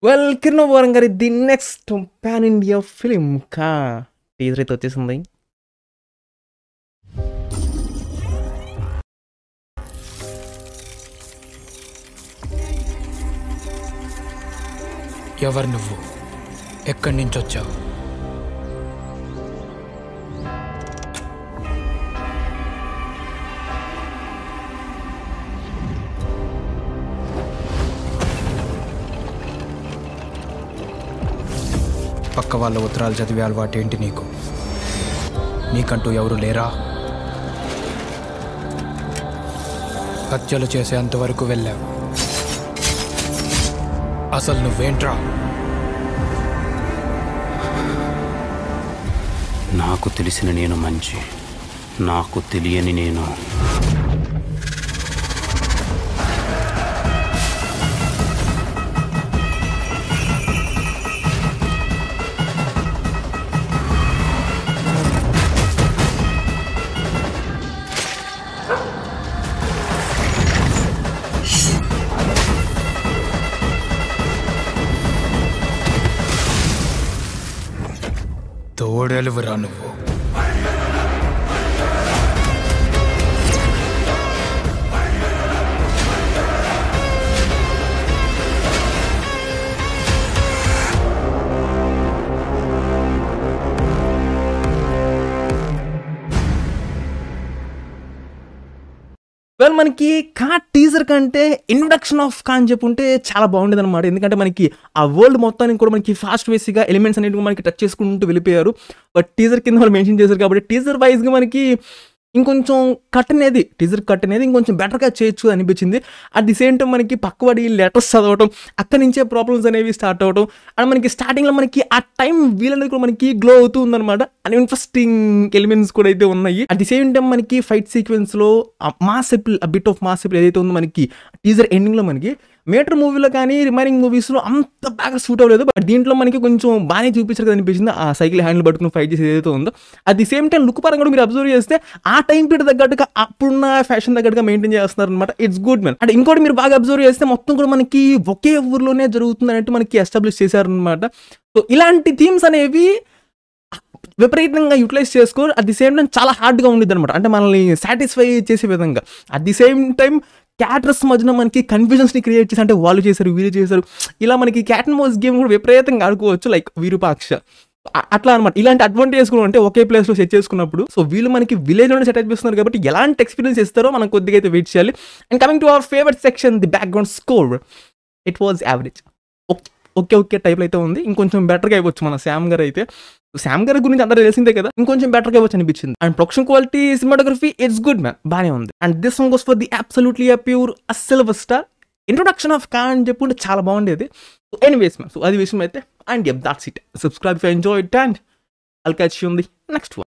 well Kiran వరం గారి the next pan India film కా టీజర్ అయితే వచ్చేసింది ఎవరు నువ్వు ఎక్కడి నుంచి వచ్చావు పక్క వాళ్ళ ఉత్తరాలు చదివే అలవాటు ఏంటి నీకు నీకంటూ ఎవరు లేరా హత్యలు చేసేంతవరకు వెళ్ళావు అసలు నువ్వేంట్రా నాకు తెలిసిన నేను మంచి నాకు తెలియని నేను తోడెలువురా నువ్వు వెల్ మనకి కా టీజర్ కంటే ఇంట్రొడక్షన్ ఆఫ్ కా అని చెప్పుంటే చాలా బాగుండేది అనమాట ఎందుకంటే మనకి ఆ వరల్డ్ మొత్తానికి కూడా మనకి ఫాస్ట్ వేస్గా ఎలిమెంట్స్ అనేవి మనకి టచ్ చేసుకుంటూ వెళ్ళిపోయారు బట్ టీజర్ కింద వాళ్ళు మెన్షన్ చేశారు కాబట్టి టీజర్ వైజ్గా మనకి ఇంకొంచెం కట్ అనేది టీజర్ కట్ అనేది ఇంకొంచెం బెటర్గా చేయొచ్చు అనిపించింది అట్ ది సేమ్ టైం మనకి పక్కబడి లెటర్స్ చదవటం అక్కడి నుంచే ప్రాబ్లమ్స్ అనేవి స్టార్ట్ అవటం అండ్ మనకి స్టార్టింగ్లో మనకి ఆ టైం వీల్ అనేది కూడా మనకి గ్లో అవుతూ ఉందన్నమాట అండ్ ఇంట్రెస్టింగ్ ఎలిమెంట్స్ కూడా అయితే ఉన్నాయి అట్ ది సేమ్ టైం మనకి ఫైట్ సీక్వెన్స్లో mass appeal bit of mass appeal ఏదైతే ఉందో మనకి టీజర్ ఎండింగ్లో మనకి మేటర్ మూవీలో కానీ రిమైనింగ్ మూవీస్లో అంత బాగా సూట్ అవ్వలేదు బట్ దీంట్లో మనకి కొంచెం బాగానే చూపించారు కదా అనిపించింది ఆ సైకిల్ హ్యాండిల్ పట్టుకుని ఫైట్ చేసి ఏదైతే ఉందో at the same time look పరంగా కూడా మీరు అబ్జర్వ్ చేస్తే ఆ టైం పీరియడ్ తగ్గట్టుగా అప్పుడున్న ఫ్యాషన్ తగ్గట్టుగా మెయింటైన్ చేస్తున్నారు అనమాట ఇట్స్ గుడ్ మ్యాన్ అంటే ఇంకోటి మీరు బాగా అబ్జర్వ్ చేస్తే మొత్తం కూడా మనకి ఒకే ఊర్లోనే జరుగుతుంది అన్నట్టు మనకి ఎస్టాబ్లిష్ చేశారనమాట సో ఇలాంటి థీమ్స్ అనేవి విపరీతంగా యూటిలైజ్ చేసుకో అట్ ది సేమ్ టైం చాలా హార్డ్గా ఉండేది అనమాట అంటే మనల్ని సాటిస్ఫై చేసే విధంగా at the same time characters మధ్యన మనకి కన్ఫ్యూజన్స్ని క్రియేట్ చేసి అంటే వాళ్ళు చేశారు వీళ్ళు చేశారు ఇలా మనకి క్యాట్ అండ్ మౌస్ గేమ్ కూడా విపరీతంగా ఆడుకోవచ్చు లైక్ విరూపాక్ష అ- అట్లా అనమాట ఇలాంటి అడ్వాంటేజ్ కూడా అంటే ఒకే ప్లేస్లో సెట్ చేసుకున్నప్పుడు సో వీళ్ళు మనకి విలేజ్ లోనే సెట్ చేస్తున్నారు కాబట్టి ఎలాంటి ఎక్స్పీరియన్స్ ఇస్తారో మనం కొద్దిగా అయితే వెయిట్ చేయాలి and coming to our favourite section the background score it was average okay okay okay టైప్లో అయితే ఉంది ఇంకొంచెం బెటర్గా అయిపోవచ్చు మన శామ్ గారు అయితే శామ్ గారి గురించి అందరూ తెలిసిందే కదా ఇంకొంచెం బెటర్గా అయిపోవచ్చు అనిపించింది and production quality cinematography it's good man బాగానే ఉంది and this song for the absolutely pure silver star introduction of కా అని చెప్పుంటే చాలా బాగుండేది ఎనీవేస్ మ్యామ్ సో అది విషయం అయితే and yup that's it subscribe enjoy it and I'll catch ఉంది నెక్స్ట్ వన్